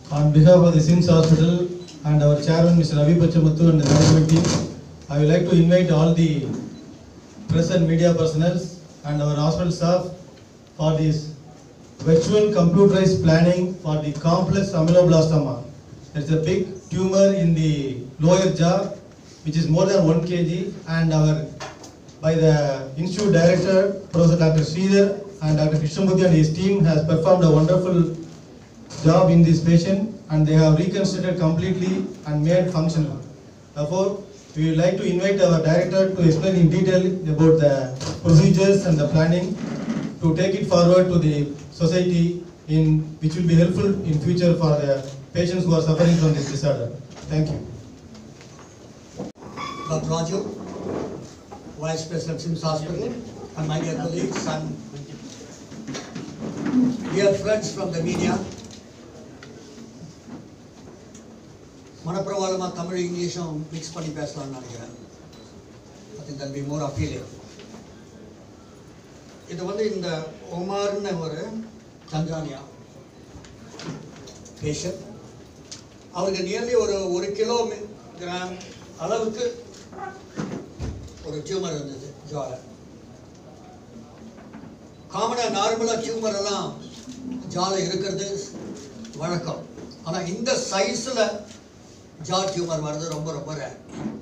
On behalf of the SIMS Hospital and our chairman, Mr. Ravi Pachamuthu and the management team, I would like to invite all the press and media personnel and our hospital staff for this virtual computerized planning for the complex amyloblastoma. It's a big tumor in the lower jaw, which is more than one kg, and our, by the institute director, Professor Dr. Sridhar and Dr. Krishnamurthy and his team has performed a wonderful job in this patient and they have reconstructed completely and made functional. Therefore, we would like to invite our director to explain in detail about the procedures and the planning to take it forward to the society in, which will be helpful in future for the patients who are suffering from this disorder. Thank you. Dr. Raju, Vice President Sims Hospital, and my dear colleagues and dear friends from the media. மனப்பிரவாளமா Tamil இங்கிலீஷும் mix பண்ணி பேசலாம்னு நினைக்கிறேன் I think that be more appealing இது வந்து இந்த ஒமார்னு ஒரு தஞ்சானியா patient அவருக்கு nearly ஒரு ஒரு கிலோ கிராம் அளவுக்கு ஒரு டியூமர் இருந்தது ஜால காமனாக நார்மலாக டியூமர் எல்லாம் ஜால இருக்கிறது வழக்கம் ஆனால் இந்த சைஸில் ஜா டியூமர் வர்றது ரொம்ப ரொம்ப ரேர்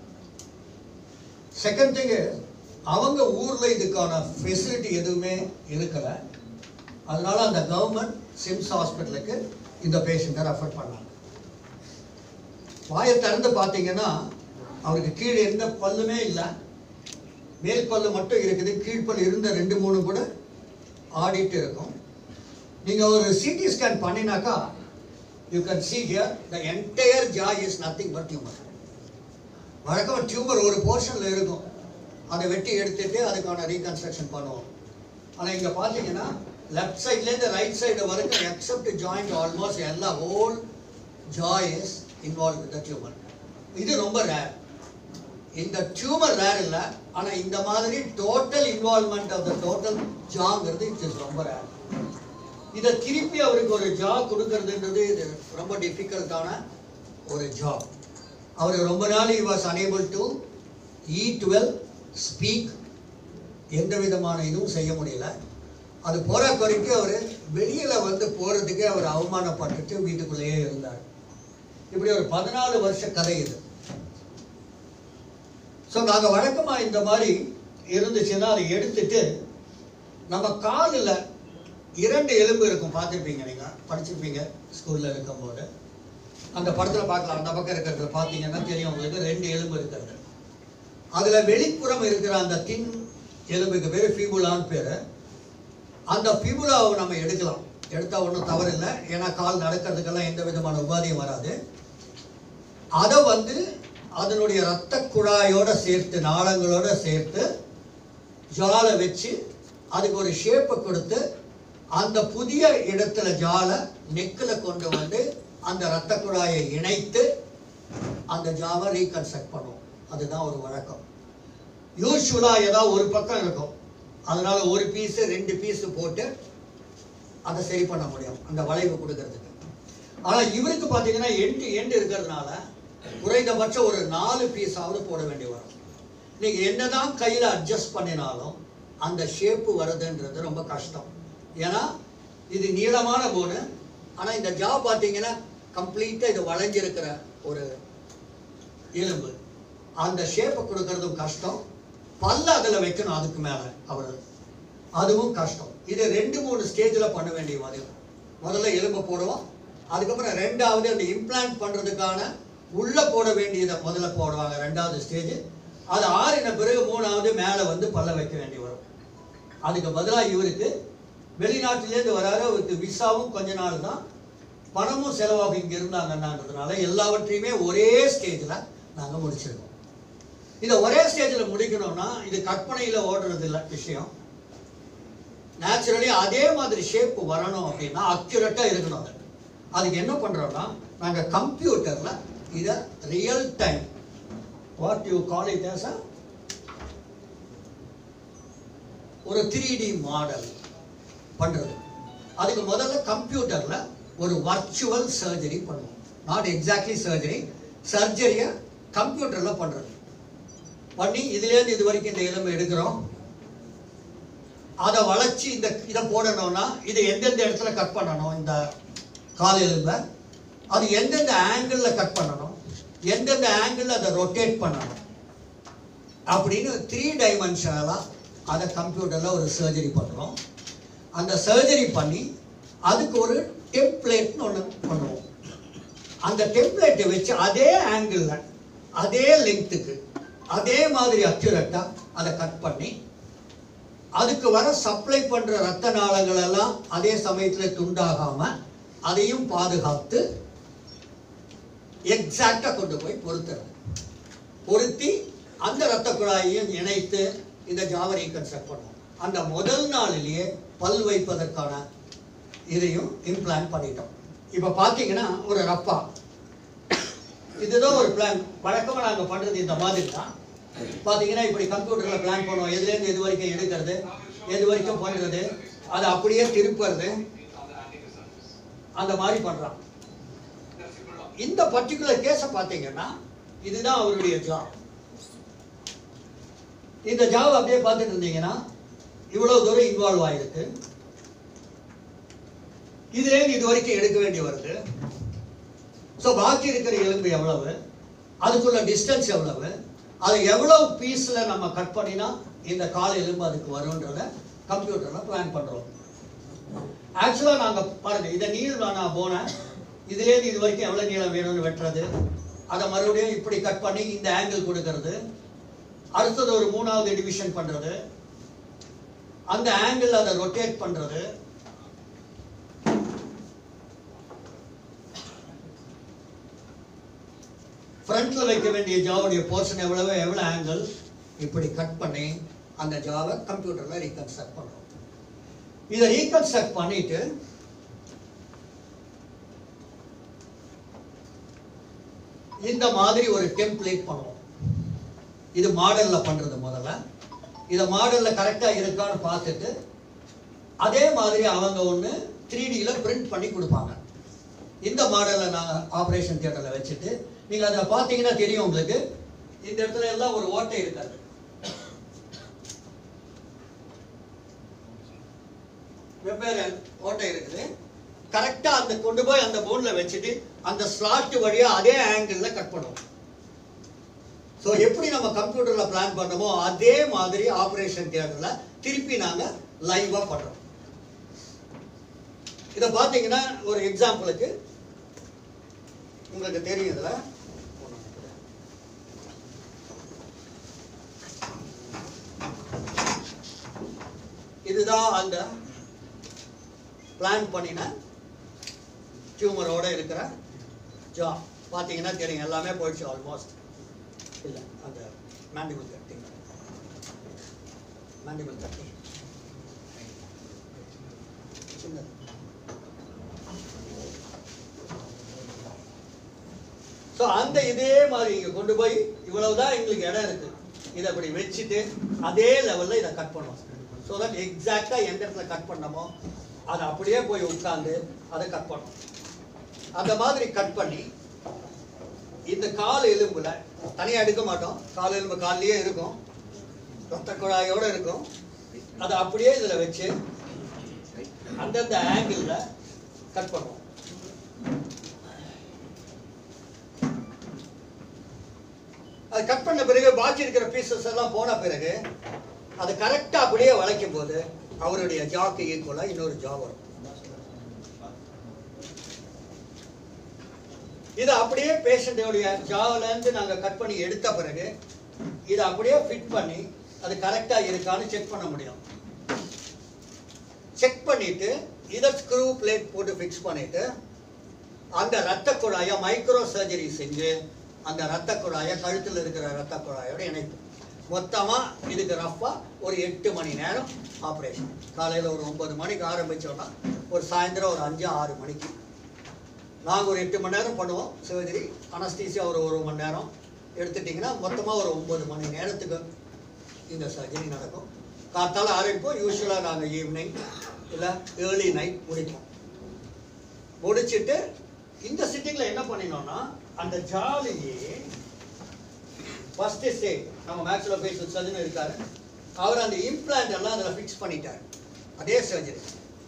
செகண்ட் திங்கு அவங்க ஊரில் இதுக்கான ஃபெசிலிட்டி எதுவுமே இருக்கலை அதனால அந்த கவர்மெண்ட் சிம்ஸ் ஹாஸ்பிட்டலுக்கு இந்த பேஷண்ட்டை ரெஃபர் பண்ணாங்க வாயை திறந்து பார்த்தீங்கன்னா அவருக்கு கீழே எந்த பல்லுமே இல்லை மேல் பல்லு மட்டும் இருக்குது கீழ்ப்பல் இருந்த ரெண்டு மூணு கூட ஆடிட்டு இருக்கும் நீங்கள் ஒரு சிடி ஸ்கேன் பண்ணினாக்கா you can see here the entire jaw is nothing but tumor வழக்கமாக டியூமர் ஒரு போர்ஷனில் இருக்கும் அதை வெட்டி எடுத்துட்டு அதுக்கான ரீகன்ஸ்ட்ரக்ஷன் பண்ணுவோம் ஆனால் இங்கே பார்த்தீங்கன்னா லெஃப்ட் சைட்லேருந்து ரைட் சைடு வரைக்கும் எக்ஸப்ட் ஜாயிண்ட் ஆல்மோஸ்ட் எல்லா whole jaw is involve with the tumour இது ரொம்ப ரேர் இந்த டியூமர் ரேர் இல்லை ஆனால் இந்த மாதிரி total involvement of the total ஜாங்கிறது இட் இஸ் ரொம்ப ரேர் இதை திருப்பி அவருக்கு ஒரு ஜாப் கொடுக்கறதுன்றது இது ரொம்ப டிஃபிகல்ட்டான ஒரு ஜாப் அவர் ரொம்ப நாள் he was unable to eat well speak எந்த விதமான இதுவும் செய்ய முடியல அது போற குறைக்கு அவர் வெளியில வந்து போறதுக்கு அவர் அவமானப்பட்டுட்டு வீட்டுக்குள்ளேயே இருந்தார் இப்படி ஒரு பதினாலு வருஷ கதை இது ஸோ நாங்கள் வழக்கமாக இந்த மாதிரி இருந்துச்சுன்னா அதை எடுத்துட்டு நம்ம காலில் இரண்டு எலும்பு இருக்கும் பார்த்துருப்பீங்க நீங்கள் படிச்சிருப்பீங்க ஸ்கூலில் இருக்கும்போது அந்த படத்தில் பார்க்கலாம் அந்த பக்கம் இருக்கிறது பார்த்தீங்கன்னா தெரியும் உங்களுக்கு ரெண்டு எலும்பு இருக்கிறது அதில் வெளிப்புறம் இருக்கிற அந்த தின் எலும்புக்கு பேர் ஃபிபுலான்னு பேர் அந்த ஃபிபுலாவை நம்ம எடுக்கலாம் எடுத்தால் ஒன்றும் தவறில்லை ஏன்னா கால் நடக்கிறதுக்கெல்லாம் எந்த விதமான உபாதையும் வராது அதை வந்து அதனுடைய இரத்த குழாயோட சேர்த்து நாளங்களோட சேர்த்து ஜாலை வச்சு அதுக்கு ஒரு ஷேப்பை கொடுத்து அந்த புதிய இடத்துல ஜாலை நெக்கில் கொண்டு வந்து அந்த இரத்த குழாயை இணைத்து அந்த ஜாவை ரீகன்ஸ்ட்ரக்ட் பண்ணுவோம் அதுதான் ஒரு வழக்கம் யூஸ்வலாக ஏதாவது ஒரு பக்கம் இருக்கும் அதனால ஒரு பீஸு ரெண்டு பீஸு போட்டு அதை சரி பண்ண முடியும் அந்த வளைவு கொடுக்கறதுக்கு ஆனால் இவருக்கு பார்த்தீங்கன்னா எண்டு எண்டு இருக்கிறதுனால குறைந்தபட்சம் ஒரு நாலு பீஸாவது போட வேண்டி வரும் நீங்கள் என்னதான் கையில் அட்ஜஸ்ட் பண்ணினாலும் அந்த ஷேப்பு வருதுன்றது ரொம்ப கஷ்டம் ஏன்னா இது நீளமான போனு ஆனால் இந்த ஜா பார்த்தீங்கன்னா கம்ப்ளீட்டாக இது வளைஞ்சிருக்கிற ஒரு எலும்பு அந்த ஷேப்பை கொடுக்கறதும் கஷ்டம் பல்ல அதில் வைக்கணும் அதுக்கு மேலே அவர் அதுவும் கஷ்டம் இது ரெண்டு மூணு ஸ்டேஜில் பண்ண வேண்டிய மாதிரி முதல்ல எலும்பை போடுவோம் அதுக்கப்புறம் ரெண்டாவது அந்த இம்ப்ளான்ட் பண்ணுறதுக்கான உள்ளே போட வேண்டியதை முதல்ல போடுவாங்க ரெண்டாவது ஸ்டேஜ் அது ஆறின பிறகு மூணாவது மேலே வந்து பல்ல வைக்க வேண்டி வரும் அதுக்கு பதிலாக இவருக்கு வெளிநாட்டிலேருந்து வராரு அவருக்கு விசாவும் கொஞ்ச நாள் தான் பணமும் செலவாகும் இங்கே இருந்தாங்கன்னான்றதுனால எல்லாவற்றையுமே ஒரே ஸ்டேஜில் நாங்கள் முடிச்சிருக்கோம் இதை ஒரே ஸ்டேஜில் முடிக்கணும்னா இது கற்பனையில் ஓடுறது இல்லை விஷயம் நேச்சுரலி அதே மாதிரி ஷேப் வரணும் அப்படின்னா அக்யூரேட்டாக இருக்கணும் அது அதுக்கு என்ன பண்ணுறோம்னா நாங்கள் கம்ப்யூட்டரில் இதை real time what you call it as ஒரு த்ரீ டி மாடல் பண்ணுறது அதுக்கு முதல்ல கம்ப்யூட்டரில் ஒரு வர்ச்சுவல் சர்ஜரி பண்ணுவோம் நாட் எக்ஸாக்ட்லி சர்ஜரி சர்ஜரியை கம்ப்யூட்டரில் பண்ணுறது பண்ணி இதுலேருந்து இது வரைக்கும் இந்த எலும்பு எடுக்கிறோம் அதை வளைச்சி இந்த இதை போடணும்னா இது எந்தெந்த இடத்துல கட் பண்ணணும் இந்த கால் எலும்பை அது எந்தெந்த ஆங்கிளில் கட் பண்ணணும் எந்தெந்த ஆங்கிளில் அதை ரொட்டேட் பண்ணணும் அப்படின்னு த்ரீ டைமென்ஷனலாக அதை கம்ப்யூட்டரில் ஒரு சர்ஜரி பண்ணுறோம் அந்த சர்ஜரி பண்ணி அதுக்கு ஒரு டெம்ப்ளேட்னு ஒன்று பண்ணுவோம் அந்த டெம்ப்ளேட்டை வச்சு அதே ஆங்கிளில் அதே லெங்க்த்துக்கு அதே மாதிரி அக்யூரேட்டாக அதை கட் பண்ணி அதுக்கு வர சப்ளை பண்ணுற ரத்த நாளங்கள் எல்லாம் அதே சமயத்தில் துண்டாகாமல் அதையும் பாதுகாத்து எக்ஸாக்டாக கொண்டு போய் பொருத்துறது பொருத்தி அந்த ரத்த குழாயையும் இணைத்து இந்த ஜாவை ரீகன்ஸ்ட்ரக்ட் பண்ணுவோம் அந்த முதல் நாளிலேயே பல் வைப்பதற்கான இதையும் இம்ப்ளான் பண்ணிட்டோம் இப்போ பார்த்தீங்கன்னா ஒரு ரப்பா இதுதான் ஒரு பிளான் வழக்கமாக நாங்கள் பண்ணுறது இந்த மாதிரி தான் பார்த்தீங்கன்னா இப்படி கம்ப்யூட்டரில் பிளான் பண்ணுவோம் எதுலேருந்து எது வரைக்கும் எடுக்கிறது எது வரைக்கும் பண்ணுறது அதை அப்படியே திருப்புறது அந்த மாதிரி பண்ணுறான் இந்த பர்டிகுலர் கேஸை பார்த்தீங்கன்னா இதுதான் அவருடைய ஜாப் இந்த ஜாப் அப்படியே பார்த்துட்டு இருந்தீங்கன்னா இவ்வளவு தூரம் இன்வால்வ் ஆயிருக்கு இதுலேருந்து இது வரைக்கும் எடுக்க வேண்டி வருது ஸோ பாக்கி இருக்கிற எலும்பு எவ்வளவு அதுக்குள்ள டிஸ்டன்ஸ் எவ்வளவு அது எவ்வளவு பீஸில் நம்ம கட் பண்ணினா இந்த கால் எலும்பு அதுக்கு வரும்ன்றத கம்ப்யூட்டரில் பிளான் பண்ணுறோம் ஆக்சுவலாக நாங்கள் பாருங்க இதை நீள் நான் போனேன் இதுலேருந்து இது வரைக்கும் எவ்வளோ நீளம் வேணும்னு வெட்டுறது அதை மறுபடியும் இப்படி கட் பண்ணி இந்த ஆங்கிள் கொடுக்கறது அடுத்தது ஒரு மூணாவது டிவிஷன் பண்ணுறது அந்த ஆங்கிள் அதை ரொட்டேட் பண்ணுறது ஃப்ரண்ட்ல வைக்க வேண்டிய ஜாவுடைய போர்ஷன் எவ்வளவு எவ்வளோ ஆங்கிள் இப்படி கட் பண்ணி அந்த ஜாவை கம்ப்யூட்டரில் ரீகன்ஸ்ட்ரக்ட் பண்ணுறோம் இதை ரீகன்ஸ்ட்ரக்ட் பண்ணிட்டு இந்த மாதிரி ஒரு டெம்ப்ளேட் பண்ணுவோம் இது மாடலில் பண்ணுறது முதல்ல இதை மாடலில் கரெக்டாக இருக்கான்னு பார்த்துட்டு அதே மாதிரி அவங்க ஒன்று த்ரீ டியில் பிரிண்ட் பண்ணி கொடுப்பாங்க இந்த மாடலை நாங்கள் ஆப்ரேஷன் தியேட்டரில் வச்சுட்டு நீங்கள் அதை பார்த்தீங்கன்னா தெரியும் உங்களுக்கு இந்த இடத்துல எல்லாம் ஒரு ஓட்டை இருக்காது வெவ்வேறு ஓட்டை இருக்குது கரெக்டாக அந்த கொண்டு போய் அந்த போனில் வச்சுட்டு அந்த ஸ்லாட் வழியாக அதே ஆங்கிளில் கட் பண்ணுவோம் ஸோ எப்படி நம்ம கம்ப்யூட்டரில் பிளான் பண்ணமோ அதே மாதிரி ஆப்ரேஷன் தியேட்டரில் திருப்பி நாங்கள் லைவாக பண்ணுறோம் இதை பார்த்தீங்கன்னா ஒரு எக்ஸாம்பிளுக்கு உங்களுக்கு தெரியும் இதில் இதுதான் அந்த பிளான் பண்ணின டியூமரோட இருக்கிற ஜா பார்த்தீங்கன்னா தெரியும் எல்லாமே போயிடுச்சு ஆல்மோஸ்ட் இல்லை அந்த மேண்டிபிள் கட்டிங் மேண்டிபிள் கட்டிங் சின்னது ஸோ அந்த இதே மாதிரி இங்கே கொண்டு போய் இவ்வளவுதான் எங்களுக்கு இடம் இருக்கு இதை அப்படி வச்சுட்டு அதே லெவலில் இதை கட் பண்ணுவோம் ஸோ தட் எக்ஸாக்டாக எந்த இடத்துல கட் பண்ணமோ அதை அப்படியே போய் உட்காந்து அதை கட் பண்ணும் அந்த மாதிரி கட் பண்ணி இந்த கால் எலும்புல தனியாக எடுக்க மாட்டோம் கால் எலும்பு கால்லையே இருக்கும் ரத்த குழாயோட இருக்கும் அதை அப்படியே இதில் வச்சு அந்தந்த ஆங்கிளில் கட் பண்ணுவோம் அது கட் பண்ண பிறகு பாக்கி இருக்கிற பீசஸ் எல்லாம் போன பிறகு அது கரெக்டாக அப்படியே வளைக்கும் போது அவருடைய ஜாக்கு ஈக்குவலாக இன்னொரு ஜா வரும் இது அப்படியே பேஷண்ட்டோடைய ஜாவிலேருந்து நாங்கள் கட் பண்ணி எடுத்த பிறகு இதை அப்படியே ஃபிட் பண்ணி அது கரெக்டாக இருக்கான்னு செக் பண்ண முடியும் செக் பண்ணிட்டு இதை ஸ்க்ரூ பிளேட் போட்டு ஃபிக்ஸ் பண்ணிட்டு அந்த ரத்த குழாயை மைக்ரோ சர்ஜரி செஞ்சு அந்த ரத்த குழாயை கழுத்தில் இருக்கிற ரத்த குழாயோட இணைப்பு மொத்தமாக இதுக்கு ரஃபாக ஒரு எட்டு மணி நேரம் ஆப்ரேஷன் காலையில் ஒரு ஒன்பது மணிக்கு ஆரம்பித்தோன்னா ஒரு சாயந்தரம் ஒரு அஞ்சு ஆறு மணிக்கு நாங்கள் ஒரு எட்டு மணி நேரம் பண்ணுவோம் சர்ஜரி அனஸ்தீசியா ஒரு ஒரு மணி நேரம் எடுத்துட்டிங்கன்னா மொத்தமாக ஒரு ஒன்பது மணி நேரத்துக்கு இந்த சர்ஜரி நடக்கும் காத்தால ஆரம்பிப்போம் யூஸ்வலாக நாங்கள் ஈவினிங் இல்லை ஏர்லி நைட் முடிப்போம் முடிச்சிட்டு இந்த சிட்டிங்ல என்ன பண்ணினோம்னா அந்த ஜாலியே ஃபர்ஸ்ட் ஸ்டேட் நம்ம மேக்ஸ்ல பேசுறது சதுன்னு இருக்காரு அவர் அந்த இம்ப்ளான்ட் எல்லாம் அதில் ஃபிக்ஸ் பண்ணிட்டார் அதே சர்ஜரி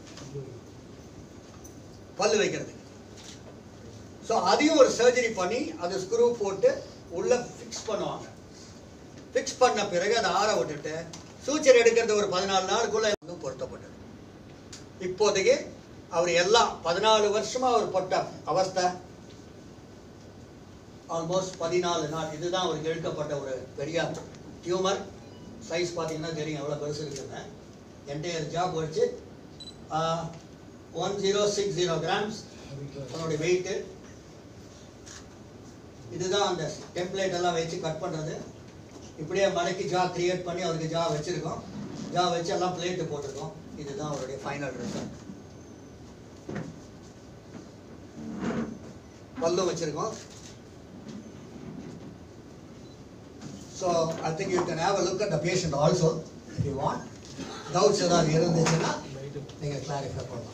பல்லு வைக்கிறது ஸோ அதையும் ஒரு சர்ஜரி பண்ணி அது ஸ்க்ரூ போட்டு உள்ள ஃபிக்ஸ் பண்ணுவாங்க ஃபிக்ஸ் பண்ண பிறகு அதை ஆற விட்டுட்டு சூச்சர் எடுக்கிறது ஒரு பதினாலு நாளுக்குள்ள இன்னும் பொருத்தப்பட்டது இப்போதைக்கு அவர் எல்லாம் பதினாலு வருஷமா அவர் பட்ட அவஸ்தை ஆல்மோஸ்ட் பதினாலு நாள் இதுதான் அவருக்கு எடுக்கப்பட்ட ஒரு பெரிய டியூமர் சைஸ் பார்த்தீங்கன்னா தெரியும் எவ்வளோ பெருசு இருக்குன்னு என்டையர் ஜாப் வச்சு one zero six zero grams அதனுடைய வெயிட்டு இதுதான் அந்த டெம்ப்ளேட் எல்லாம் வச்சு கட் பண்ணுறது இப்படியே மடக்கி ஜா கிரியேட் பண்ணி அவருக்கு ஜா வச்சுருக்கோம் ஜா வச்சு எல்லாம் பிளேட்டு போட்டிருக்கோம் இதுதான் அவருடைய ஃபைனல் ரிசல்ட் பல்லும் வச்சிருக்கோம் so I think you can have a look at the patient also if you want doubts ஏதாவது இருந்துச்சுன்னா நீங்கள் கிளாரிஃபை பண்ணலாம்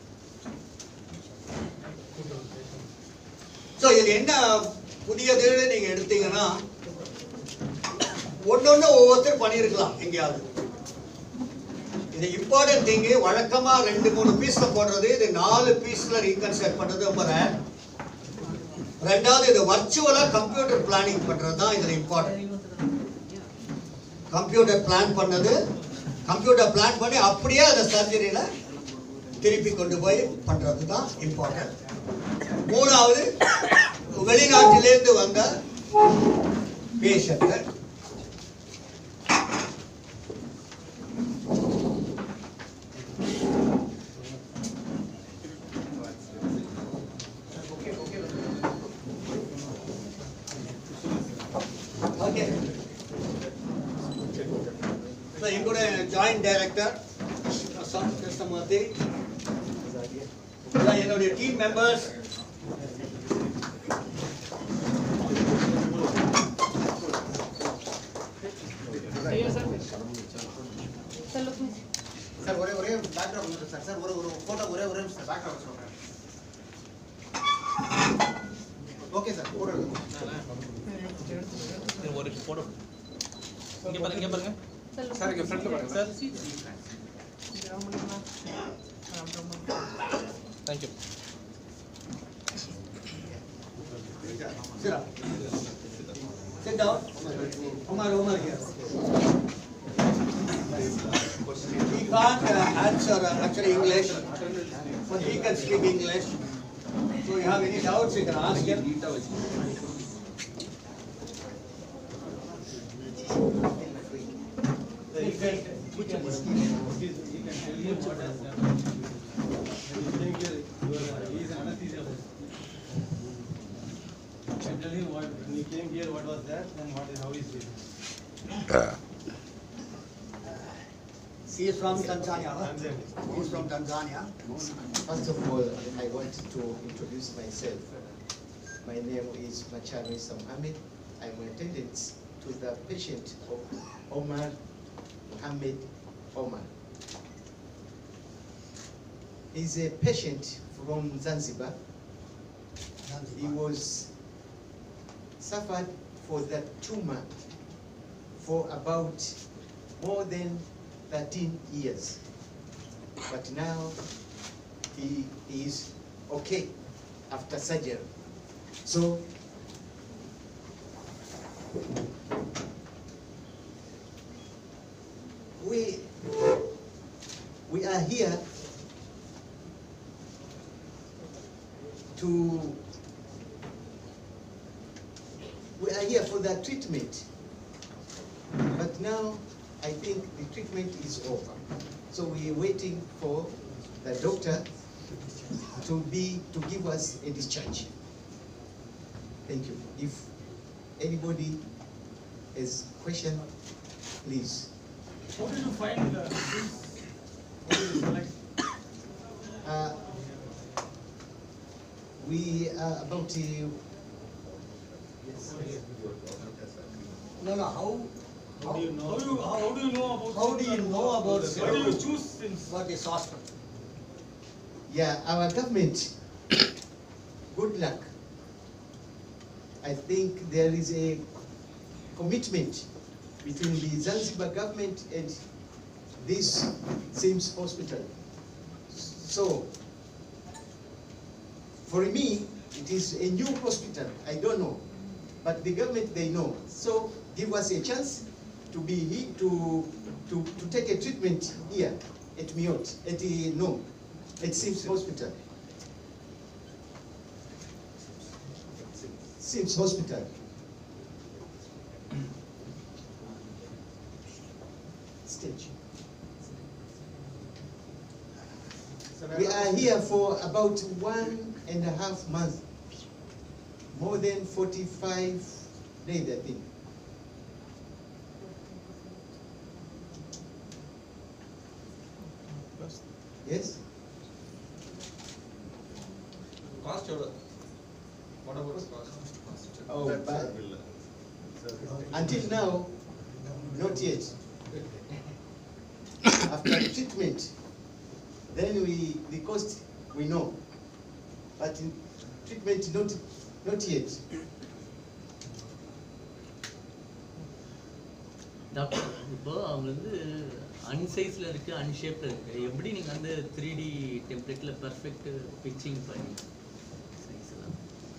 ஸோ இது என்ன புதியதுன்னு நீங்கள் எடுத்தீங்கன்னா ஒன்னொன்று ஒவ்வொருத்தர் பண்ணியிருக்கலாம் எங்கேயாவது இது இம்பார்ட்டன்ட் திங்கு வழக்கமாக ரெண்டு மூணு பீஸில் போடுறது இது நாலு பீஸில் ரீகன்ஸ்ட்ரக்ட் பண்ணுறது ரொம்ப rare. ரெண்டாவது இது வர்ச்சுவலாக கம்ப்யூட்டர் பிளானிங் பண்ணுறது தான் இதில் இம்பார்ட்டன்ட் கம்ப்யூட்டர் பிளான் பண்ணது கம்ப்யூட்டர் பிளான் பண்ணி அப்படியே அதை சர்ஜரியில் திருப்பி கொண்டு போய் பண்ணுறது தான் இம்பார்ட்டன்ட் மூணாவது வெளிநாட்டிலேருந்து வந்த பேஷண்ட்டு ஓகே ஸோ எங்கூட ஜாயிண்ட் டைரக்டர் கிருஷ்ணமூர்த்தி எல்லாம் என்னுடைய டீம் மெம்பர்ஸ் சார் ஒரே ஒரே பேக்ரவுண்ட் மட்டும் சார் சார் ஒரு ஒரு ஃபோட்டோ ஒரே ஒரே நிமிஷம் பேக்ரவுண்ட் சொல்கிறேன் ஓகே சார் ஃபோட்டோ ஒரு போட்டோ இங்க பாருங்க இங்க பாருங்க சார் இங்கே ஃப்ரண்ட்ல பாருங்க sir thank you Sit up. Sit down. Omar, Omar here. He can't uh, answer uh, actually English, but he can speak English. So you have any doubts, you can ask him. You can, you can, you can tell him what has happened. You think you you are, he is an anesthesiologist. You can tell him what, when he came here, what was that and what is, how is it. He is from Tanzania, huh? Tanzania. He is from Tanzania. First of all, I want to introduce myself. My name is Machari Mohammed. I'm attendant to the patient of Omar Mohammed Omar. He's a patient from Zanzibar. He was suffered for that tumor for about more than 13 years. But now he is okay after surgery. So we we are here to we are here for the treatment. But now I think the treatment is over. So we are waiting for the doctor to be, to give us a discharge. Thank you. If anybody has question, please. How did you find uh, this? How did you select? Uh, we are about to, yes. No, no, how, How do you know? How do you, how, how do you know about? How do you know about Why do you choose things? what is hospital? Yeah, our government good luck. I think there is a commitment between the Zanzibar government and this Sims Hospital. So, for me, it is a new hospital, I don't know, but the government, they know. So, give us a chance to be, he- to, to, to take a treatment here at Miot, at the, no, at Sims Hospital. Sims Hospital. Stage. We are here for about one and a half months. More than forty-five days, I think. Yes? Cost எவ்வளோ what about cost Oh, but until now, not yet. After treatment, then we, the cost, we know. But in treatment, not, not yet. Doctor இப்போ அவங்க வந்து அன்சைஸில் இருக்குது அன்ஷேப்பில் இருக்குது எப்படி நீங்கள் வந்து three D டெம்ப்ளேட்டில் பர்ஃபெக்ட் பிக்சிங் பண்ணி சைஸ் எல்லாம்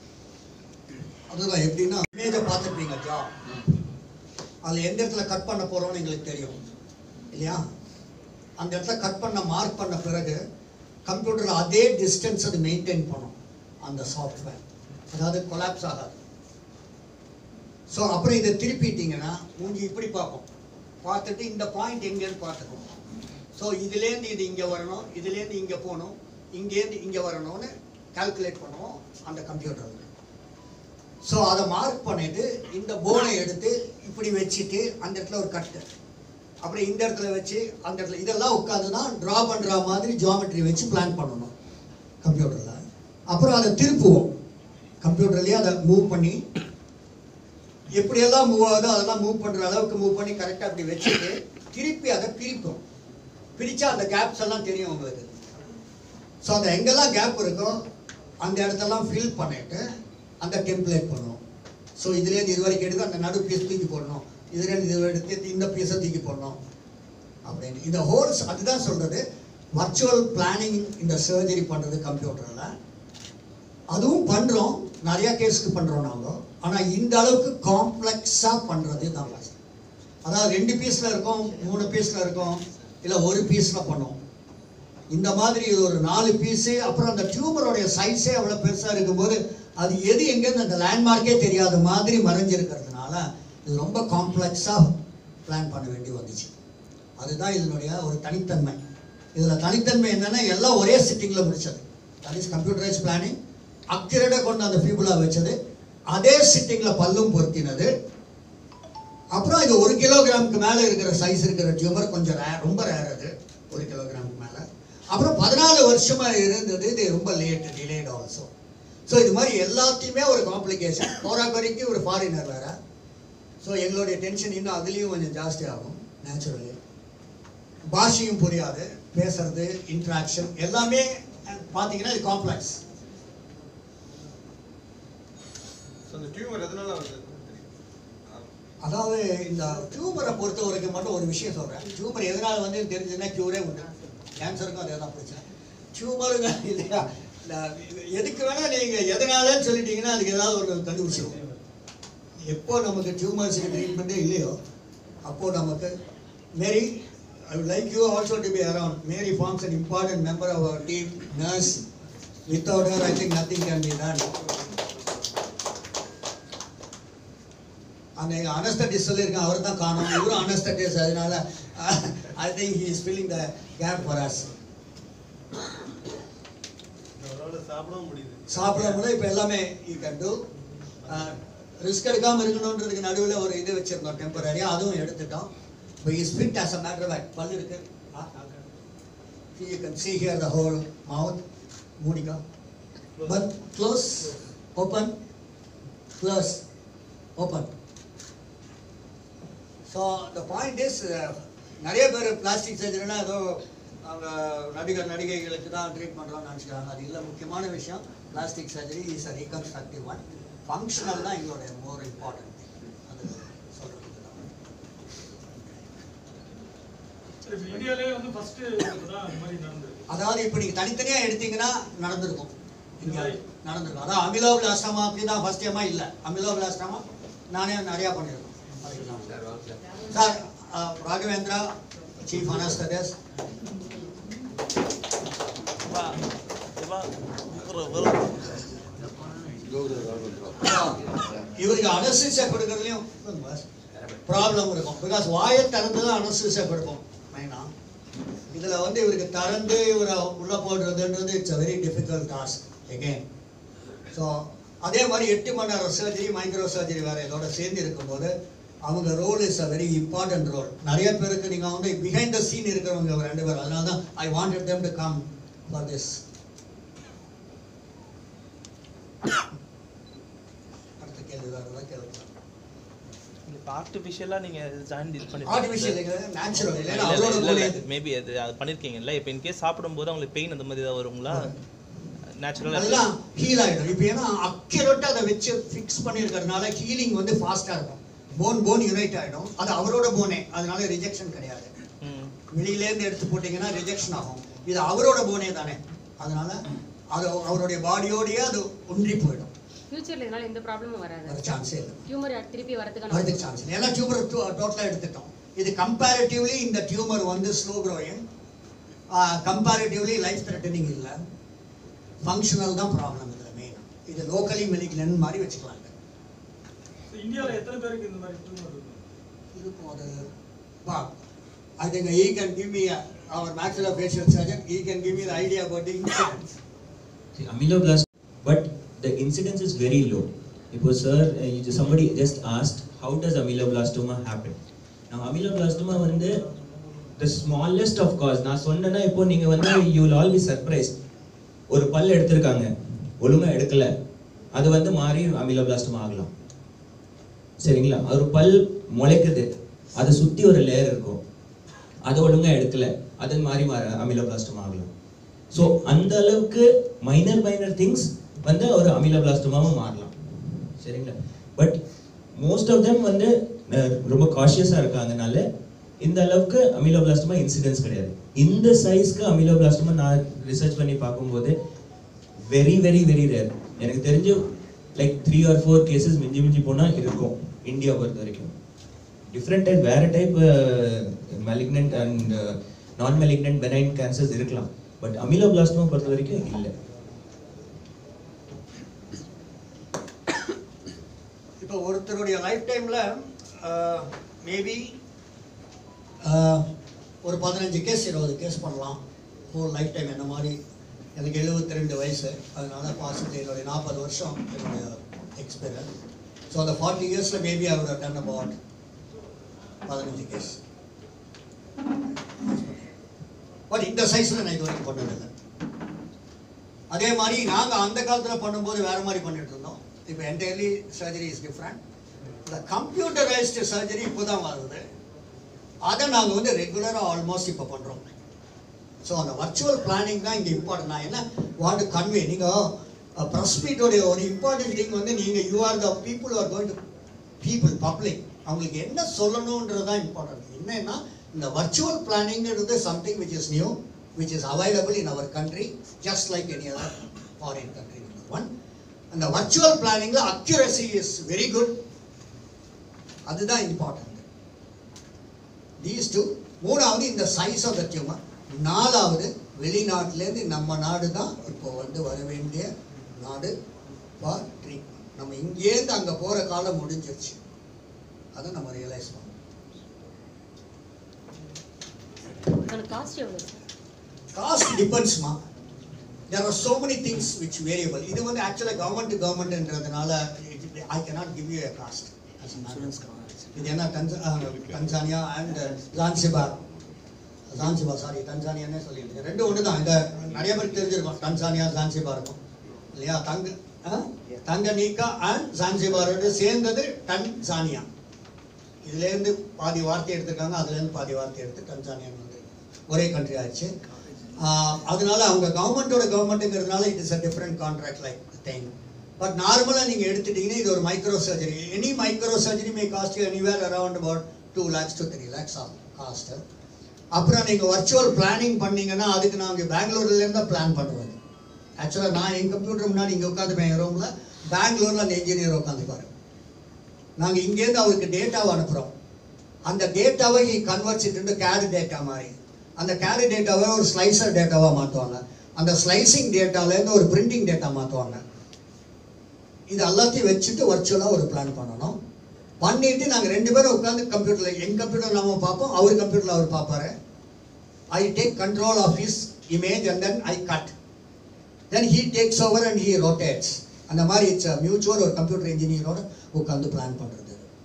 அதுதான் எப்படின்னா இமேஜை பார்த்துருப்பீங்க ஜா அதில் எந்த இடத்துல கட் பண்ண போகிறோம்னு எங்களுக்கு தெரியும் இல்லையா அந்த இடத்துல கட் பண்ண மார்க் பண்ண பிறகு கம்ப்யூட்டரில் அதே டிஸ்டன்ஸ் அது மெயின்டைன் பண்ணும் அந்த சாஃப்ட்வேர் அதாவது கொலாப்ஸ் ஆகாது ஸோ அப்புறம் இதை திருப்பிட்டீங்கன்னா மூஞ்சி இப்படி பார்க்கும் பார்த்துட்டு இந்த பாயிண்ட் எங்கேன்னு பார்த்துக்கும் ஸோ இதுலேருந்து இது இங்கே வரணும் இதுலேருந்து இங்கே போகணும் இங்கேருந்து இங்கே வரணும்னு கால்குலேட் பண்ணுவோம் அந்த கம்ப்யூட்டரில் ஸோ அதை மார்க் பண்ணிட்டு இந்த போனை எடுத்து இப்படி வச்சுட்டு அந்த இடத்துல ஒரு கட்டு அப்புறம் இந்த இடத்துல வச்சு அந்த இடத்துல இதெல்லாம் உட்காந்து தான் ட்ரா பண்ணுற மாதிரி ஜியாமெட்ரி வச்சு பிளான் பண்ணணும் கம்ப்யூட்டரில் அப்புறம் அதை திருப்புவோம் கம்ப்யூட்டர்லேயே அதை மூவ் பண்ணி எப்படியெல்லாம் மூவ் ஆகுதோ அதெல்லாம் மூவ் பண்ணுற அளவுக்கு மூவ் பண்ணி கரெக்டாக அப்படி வச்சுட்டு திருப்பி அதை பிரிப்போம் பிரித்தா அந்த கேப்ஸ் எல்லாம் தெரியும் உங்களுக்கு ஸோ அந்த எங்கெல்லாம் கேப் இருக்கோ அந்த இடத்தெல்லாம் ஃபில் பண்ணிட்டு அந்த டெம்ப்ளேட் பண்ணுவோம் ஸோ இதுலேருந்து இது வரைக்கும் எடுத்து அந்த நடு பீஸ் தூக்கி போடணும் இதுலேருந்து இது எடுத்து இந்த பீஸை தூக்கி போடணும் அப்படின்னு இந்த ஹோல்ஸ் அதுதான் சொல்கிறது வர்ச்சுவல் பிளானிங் இந்த சர்ஜரி பண்ணுறது கம்ப்யூட்டரில் அதுவும் பண்ணுறோம் நிறைய கேஸ்க்கு பண்ணுறோம் நாங்கள் ஆனால் இந்த அளவுக்கு காம்ப்ளெக்ஸாக பண்ணுறது தான் first. அதாவது ரெண்டு பீஸில் இருக்கோம் மூணு பீஸில் இருக்கோம் இல்லை ஒரு பீஸில் பண்ணுவோம் இந்த மாதிரி இது ஒரு நாலு பீஸு அப்புறம் அந்த டியூமரோடைய சைஸே அவ்வளோ பெருசாக இருக்கும்போது அது எது எங்கேருந்து அந்த லேண்ட்மார்க்கே தெரியாத மாதிரி மறைஞ்சிருக்கிறதுனால இது ரொம்ப காம்ப்ளெக்ஸாக பிளான் பண்ண வேண்டி வந்துச்சு அதுதான் இதனுடைய ஒரு தனித்தன்மை இதில் தனித்தன்மை என்னன்னா எல்லாம் ஒரே சிட்டிங்கில் முடிச்சது தட் இஸ் கம்ப்யூட்டரைஸ் பிளானிங் அக்யூரேட்டாக கொண்டு அந்த ஃபியூபுலா வச்சது அதே சிட்டிங்கில் பல்லும் பொருத்தினது அப்புறம் இது ஒரு கிலோகிராமுக்கு மேலே இருக்கிற சைஸ் இருக்கிற டியூமர் கொஞ்சம் ரேர் ரொம்ப ரேர் அது ஒரு கிலோகிராமுக்கு மேலே அப்புறம் பதினாலு வருஷமா இருந்தது இது ரொம்ப லேட் டிலேட் ஆல்சோ ஸோ இது மாதிரி எல்லாத்தையுமே ஒரு காம்ப்ளிகேஷன் போராக்குறைக்கு ஒரு ஃபாரினர் வேற ஸோ எங்களுடைய டென்ஷன் இன்னும் அதுலேயும் கொஞ்சம் ஜாஸ்தி ஆகும் நேச்சுரலி பாஷையும் புரியாது பேசுறது இன்ட்ராக்ஷன் எல்லாமே அஹ், பார்த்தீங்கன்னா இது காம்ப்ளெக்ஸ் ஸோ அந்த டியூமர் எதனால வருது அதாவது இந்த டியூமரை பொறுத்த வரைக்கும் மட்டும் ஒரு விஷயம் சொல்கிறேன் டியூமர் எதனால வந்து தெரிஞ்சதுன்னா க்யூரே உண்டு கேன்சருக்கும் அதே தான் பிரச்சனை டியூமருங்க இல்லையா இல்ல, எதுக்கு வேணால் நீங்கள் எதனாலன்னு சொல்லிட்டீங்கன்னா அதுக்கு ஏதாவது ஒரு கண்டுபிடிச்சிருவோம் எப்போ நமக்கு டியூமர்ஸுக்கு ட்ரீட்மெண்ட்டே இல்லையோ அப்போது நமக்கு Mary I would like you also to be around Mary forms an important member of our team nurse without her i think nothing can be done அந்த அனஸ்தட்டிஸ் சொல்லியிருக்கேன் அவர் தான் காணும் இவரும் அனஸ்தட்டிஸ் அதனால I think he is filling the gap for us சாப்பிடவும் முடியுது சாப்பிட முடியல இப்போ எல்லாமே யூ கேன் டூ ரிஸ்க் எடுக்காமல் இருக்கணுன்றதுக்கு நடுவில் ஒரு இது வச்சிருந்தோம் டெம்பரரியாக அதுவும் எடுத்துட்டோம் இப்போ is fit as a matter of பல் இருக்கு you can see here the whole mouth மூடிக்கா but close open close open so the point is நிறைய பேர் பிளாஸ்டிக் சர்ஜரினா ஏதோ அவங்க நடிகர் நடிகைகளுக்கு தான் ட்ரீட் பண்ணுறோம்னு நினச்சிக்கிறாங்க அது இல்லை முக்கியமான விஷயம் plastic surgery is a reconstructive one functional தான் எங்களுடைய மோர் இம்பார்ட்டன்ட் அது சொல்கிறதுக்கு தான் சரி, இப்ப இந்தியாலயே வந்து ஃபர்ஸ்ட் தான் இந்த மாதிரி நடந்தது அதாவது இப்போ நீங்கள் தனித்தனியாக எடுத்தீங்கன்னா நடந்திருக்கும் இங்கே நடந்திருக்கும் அதான் அமிலோ பிளாஸ்டமாக்கு தான் ஃபர்ஸ்ட் டைமாக இல்லை அமிலோ பிளாஸ்டமா நானே நிறையா பண்ணியிருக்கோம் sir ah, Raghavendra chief anaesthetist வா வா ஒரு ஒரு இவருக்கு அனஸ்தீசியா கொடுக்கறதுலையும் ப்ராப்ளம் இருக்கும் பிகாஸ் வாயை திறந்து தான் அனஸ்தீசியா கொடுப்போம் மெயினா இதுல வந்து இவருக்கு திறந்து இவரை உள்ள போடுறதுன்றது it's a very difficult task again so அதே மாதிரி எட்டு மணி நேரம் சர்ஜரி மைக்ரோ சர்ஜரி வேற இதோட சேர்ந்து இருக்கும்போது அவங்க role is a very important role நிறைய பேருக்கு நீங்க வந்து பிஹைண்ட் த சீன் இருக்கிறவங்க இவங்க ரெண்டு பேரும் அதனால தான் I wanted them to come for this அடுத்த கேள்வி வேற ஏதாவது கேள்வி இப்போ ஆர்டிஃபிஷியலாக நீங்கள் ஜாயின் இது பண்ணி ஆர்டிஃபிஷியல் நேச்சுரல் இல்லைன்னா அவரோட body அது. மேபி அது அது பண்ணியிருக்கீங்கல்ல இப்போ இன்கேஸ் சாப்பிடும்போது அவங்களுக்கு பெயின் அந்த மாதிரி ஏதாவது வருங்களா நேச்சுரலாக அதெல்லாம் ஹீல் ஆயிடும் இப்போ ஏன்னா அக்யூரேட்டா அதை வச்சு ஃபிக்ஸ் பண்ணியிருக்கறதுனால ஹீலிங் வந்து ஃபாஸ்டா இருக்கும் போன் போன் யுனைட் ஆயிடும் அது அவரோட போனே அதனால ரிஜெக்ஷன் கிடையாது ம் வெளியில இருந்து எடுத்து போட்டீங்கன்னா ரிஜெக்ஷன் ஆகும் இது அவரோட போனே தானே அதனால அது அவருடைய பாடியோடயே அது ஒன்றி போயிடும் ஃபியூச்சர்ல இதனால எந்த ப்ராப்ளமும் வராது வர சான்ஸே இல்லை டியூமர் திருப்பி வரதுக்கான வரதுக்கு சான்ஸ் இல்லை ஏன்னா டியூமர் டோட்டலாக எடுத்துட்டோம் இது கம்பேரிட்டிவ்லி இந்த டியூமர் வந்து slow growing comparatively life threatening இல்லை ஃபங்க்ஷனல் தான் ப்ராப்ளம் இதில் மெயின் இது லோக்கலி மெலிக்னன் மாதிரி வச்சுக்கலாம் இதை. So, இந்தியால எத்தனை பேருக்கு இந்த மாதிரி டியூமர் இருக்கும் இருக்கும் அது பா I think he can give me அவர் maxillofacial surgeon he can give me the idea about the incidents See, ameloblast, but the incidence is very low. Because sir, uh, you just- somebody just asked, how does ameloblastoma happen? Now, ameloblastoma வந்து the smallest of cause. நான் சொன்னேன்னா இப்போ நீங்க வந்து you will all be surprised. ஒரு பல் எடுத்திருக்காங்க ஒழுங்கா எடுக்கல அது வந்து மாறி அமிலோபிளாஸ்டமா ஆகலாம் சரிங்களா ஒரு பல் முளைக்குது அதை சுத்தி ஒரு லேயர் இருக்கும் அதை ஒழுங்கா எடுக்கல அது மாதிரி அமிலோபிளாஸ்டமா ஆகலாம் ஸோ அந்த அளவுக்கு மைனர் மைனர் திங்ஸ் வந்து ஒரு அமிலோபிளாஸ்டமாவும் மாறலாம் சரிங்களா பட் மோஸ்ட் ஆஃப் them வந்து அஹ், ரொம்ப காஷியஸாக இருக்காங்கனால இந்த அளவுக்கு அமிலோபிளாஸ்டமா இன்சிடென்ஸ் கிடையாது இந்த சைஸ்க்கு அமிலோபிளாஸ்டமா நான் ரிசர்ச் பண்ணி பார்க்கும்போது வெரி வெரி வெரி ரேர் எனக்கு தெரிஞ்சு like three or four cases மிஞ்சி மிஞ்சி போனால் இருக்கும் இந்தியா பொறுத்த வரைக்கும் டிஃப்ரெண்ட் டைப் வேற type malignant and non malignant benign cancers இருக்கலாம் பட் அமிலோபிளாஸ்டமா பொறுத்த வரைக்கும் இல்லை இப்போ ஒருத்தருடைய லைஃப் டைமில் மேபி ஒரு பதினஞ்சு கேஸ் இருபது கேஸ் பண்ணலாம் ஹோல் லைஃப் டைம் என்ன மாதிரி எனக்கு 72 ரெண்டு வயசு அதனால பாசிட்டிவ் என்னுடைய நாற்பது வருஷம் என்னுடைய எக்ஸ்பீரியன்ஸ் ஸோ அந்த ஃபார்ட்டி இயர்ஸில் மேபி அவர் டன் அபவுட் பதினஞ்சு கேஸ் பட் இந்த சைஸில் நான் இது வரைக்கும் பண்ணதில்லை அதே மாதிரி நாங்கள் அந்த காலத்தில் பண்ணும்போது வேற மாதிரி பண்ணிட்டு இருந்தோம் இப்போ என்டையர்லி சர்ஜரி இஸ் டிஃப்ரெண்ட் இந்த கம்ப்யூட்டரைஸ்டு சர்ஜரி இப்போ தான் வருது அதை நாங்கள் வந்து ரெகுலராக ஆல்மோஸ்ட் இப்போ பண்ணுறோம் ஸோ அந்த வர்ச்சுவல் பிளானிங் தான் இங்கே இம்பார்ட்டன்ட் நான் என்ன வாண்ட் கன்வே நீங்கள் ப்ரெஸ் மீட்டோடைய ஒரு இம்பார்ட்டன்ட் திங் வந்து நீங்கள் you are the people are going to people public அவங்களுக்கு என்ன சொல்லணுன்றது தான் இம்பார்ட்டன்ட் என்னன்னா இந்த வர்ச்சுவல் பிளானிங்கிறது something which is new which is available in our country just like any other foreign country one அந்த வர்ச்சுவல் பிளானிங்கில் அக்யூரசி இஸ் வெரி குட் அதுதான் இம்பார்ட்டன்ட் தீஸ் டூ மூணாவது இந்த சைஸ் ஆஃப் த டியூமர் நாலாவது வெளிநாட்டிலேருந்து நம்ம நாடு தான் இப்போ வந்து வர வேண்டிய நாடு ஃபார் ட்ரீட்மெண்ட் நம்ம இங்கேருந்து அங்கே போகிற காலம் முடிஞ்சிருச்சு அதை நம்ம ரியலைஸ் பண்ணோம் அதுக்கான காஸ்ட் எவ்வளவு காஸ்ட் டிபெண்ட்ஸ்மா there are so many things which variable இது வந்து ஆக்சுவலாக கவர்மெண்ட் கவர்மெண்ட்ன்றதுனால I cannot give you a cost இது என்ன டன்ச Tanzania and Zanzibar Zanzibar sorry டன்சானியானே சொல்லியிருக்கேன் ரெண்டும் ஒன்று தான் இந்த நிறைய பேருக்கு தெரிஞ்சிருக்கும் டன்சானியா ஜான்சிபார் இருக்கும் இல்லையா தங்க ஆ? தங்கனீக்கா அண்ட் ஜான்சிபாரோடு சேர்ந்தது டன்சானியா இதுலேருந்து பாதி வார்த்தை எடுத்திருக்காங்க அதுலேருந்து பாதி வார்த்தை எடுத்து டன்சானியா வந்து ஒரே கண்ட்ரி ஆச்சு ஆஹ் அதனால அவங்க கவர்மெண்ட்டோட கவர்மெண்ட்டுங்கிறதுனால it is a different contract like thing but நார்மலாக நீங்கள் எடுத்துட்டீங்கன்னா இது ஒரு micro surgery any micro surgery may cost anywhere around about two lakhs to three lakhs ஆகும் காஸ்ட்டு அப்புறம் நீங்கள் வர்ச்சுவல் பிளானிங் பண்ணீங்கன்னா அதுக்கு நாங்கள் பெங்களூர்லேருந்து தான் பிளான் பண்ணுவோம் ஆக்சுவலாக நான் என் கம்ப்யூட்டர் முன்னாடி இங்கே உட்காந்துப்பேன் என் ரூமில் பெங்களூரில் அந்த இன்ஜினியர் உட்காந்துப்பாரு நாங்கள் இங்கேருந்து அவருக்கு டேட்டாவை அனுப்புகிறோம் அந்த டேட்டாவை he converts it into CAD data மாதிரி அந்த கேடு டேட்டாவை ஒரு ஸ்லைசர் டேட்டாவாக மாற்றுவாங்க அந்த ஸ்லைசிங் டேட்டாலேருந்து ஒரு பிரிண்டிங் டேட்டா மாற்றுவாங்க இது எல்லாத்தையும் வச்சுட்டு வர்ச்சுவலாக ஒரு பிளான் பண்ணணும் பண்ணிட்டு நாங்கள் ரெண்டு பேரும் உட்காந்து கம்ப்யூட்டரில் என் கம்ப்யூட்டர் நாம பார்ப்போம் அவர் கம்ப்யூட்டரில் அவர் பார்ப்பாரு I take control of his image and then I cut then he takes over and he rotates அந்த மாதிரி இட்ஸ் மியூச்சுவல் ஒரு கம்ப்யூட்டர் இன்ஜினியரோட உட்காந்து பிளான் பண்ணுறது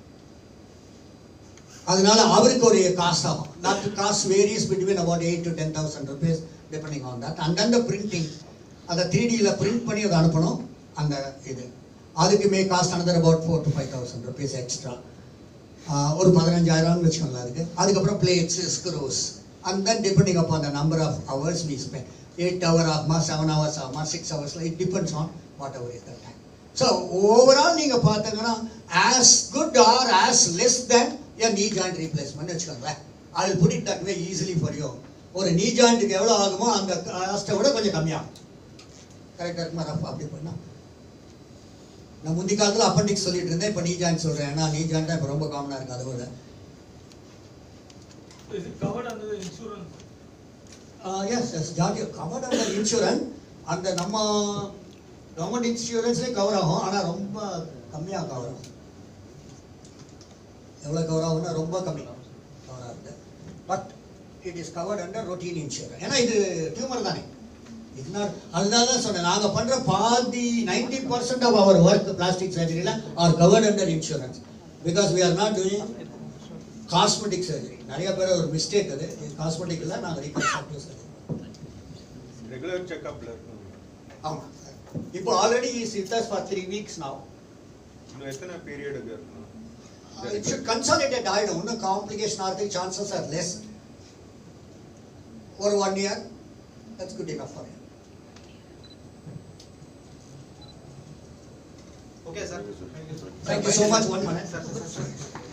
அதனால அவருக்கு ஒரு காஸ்ட் ஆகும் that cost varies between about eight to ten thousand rupees depending on that and அந்த பிரிண்டிங் அதை த்ரீ டியில் பிரிண்ட் பண்ணி அதை அனுப்பணும் அந்த இது அதுக்கு may cost another about four to five thousand rupees extra ஒரு பதினஞ்சாயிரம்னு வச்சுக்கோங்களேன் அதுக்கு அதுக்கப்புறம் plates screws and then depending upon the number of hours we spend eight hour ஆகுமா செவன் ஹவர்ஸ் ஆகுமா சிக்ஸ் ஹவர்ஸில் it depends on whatever is the time so overall நீங்கள் பார்த்தீங்கன்னா as good or as less than a knee joint replacement வச்சுக்கோங்களேன் I will put it that way easily for you ஒரு knee ஜாயிண்ட்டுக்கு எவ்வளோ ஆகுமோ அந்த காஸ்ட்டை விட கொஞ்சம் கம்மியாகும் கரெக்டாக இருக்குமா ரஃப் அப்படி பண்ணா நான் முந்தி காலத்தில் அப்பண்டிக்ஸ் சொல்லிட்டு இருந்தேன் இப்போ நீ ஜாயின் சொல்கிறேன் ஏன்னா நீ ஜாயின் தான் இப்போ ரொம்ப காமனாக இருக்குது அதை விட Is it covered under the insurance? Yes yes ஜாதி கவர்ட் அண்டர் இன்சூரன்ஸ் அந்த நம்ம கவர்மெண்ட் இன்சூரன்ஸ்லேயே கவர் ஆகும் ஆனால் ரொம்ப கம்மியாக கவர் ஆகும் எவ்வளோ கவர் ஆகும்னா ரொம்ப கம்மி கவர் ஆகுது but it is covered under routine insurance ஏன்னா இது டியூமர் தானே இது நாட் அதனால தான் சொன்னேன் நாங்கள் பண்ணுற பாதி ninety percent of our work plastic சர்ஜரியில் are covered under insurance because we are not doing cosmetic surgery நிறைய பேர் ஒரு மிஸ்டேக் அது காஸ்மெட்டிக் இல்லை நாங்கள் ரீகன்ஸ்ட்ரக்டிவ் சர்ஜரி ரெகுலர் செக்அப்ல இருக்கணும் ஆமாம் இப்போ already is it for three weeks now இன்னும் எத்தனை பீரியடுக்கு இருக்கணும் இட் ஷுட் கன்சாலிடேட் ஆகிடும் இன்னும் காம்ப்ளிகேஷன் ஆகிறதுக்கு சான்சஸ் ஆர் லெஸ் ஒரு one year that's good enough for okay sir thank you so much one minute sir sir sir